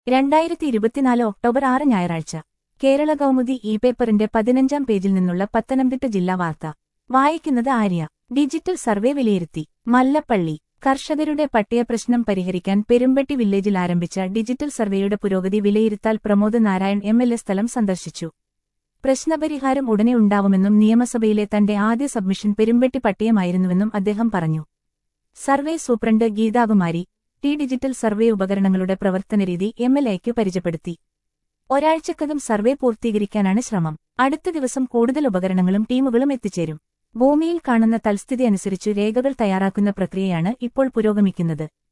രണ്ടായിരത്തി ഇരുപത്തിനാല് ഒക്ടോബർ ആറ് ഞായറാഴ്ച കേരള കൗമുദി ഇ പേപ്പറിന്റെ പതിനഞ്ചാം പേജിൽ നിന്നുള്ള പത്തനംതിട്ട ജില്ലാ വാർത്ത വായിക്കുന്നത് ആര്യ ഡിജിറ്റൽ സർവേ വിലയിരുത്തി മല്ലപ്പള്ളി കർഷകരുടെ പട്ടികപ്രശ്നം പരിഹരിക്കാൻ പെരുമ്പട്ടി വില്ലേജിൽ ആരംഭിച്ച ഡിജിറ്റൽ സർവേയുടെ പുരോഗതി വിലയിരുത്താൽ Pramod Narayan M L A സ്ഥലം സന്ദർശിച്ചു പ്രശ്നപരിഹാരം ഉടനെ ഉണ്ടാവുമെന്നും നിയമസഭയിലെ തന്റെ ആദ്യ സബ്മിഷൻ പെരുമ്പട്ടി പട്ടികമായിരുന്നുവെന്നും അദ്ദേഹം പറഞ്ഞു survey superintendent Geethakumari T digital survey ഉപകരണങ്ങളുടെ പ്രവർത്തനരീതി എം എൽ എക്ക് പരിചയപ്പെടുത്തി ഒരാഴ്ചക്കകം സർവേ പൂർത്തീകരിക്കാനാണ് ശ്രമം അടുത്ത ദിവസം കൂടുതൽ ഉപകരണങ്ങളും ടീമുകളും എത്തിച്ചേരും ഭൂമിയിൽ കാണുന്ന തൽസ്ഥിതി അനുസരിച്ചു രേഖകൾ തയ്യാറാക്കുന്ന പ്രക്രിയയാണ് ഇപ്പോൾ പുരോഗമിക്കുന്നത്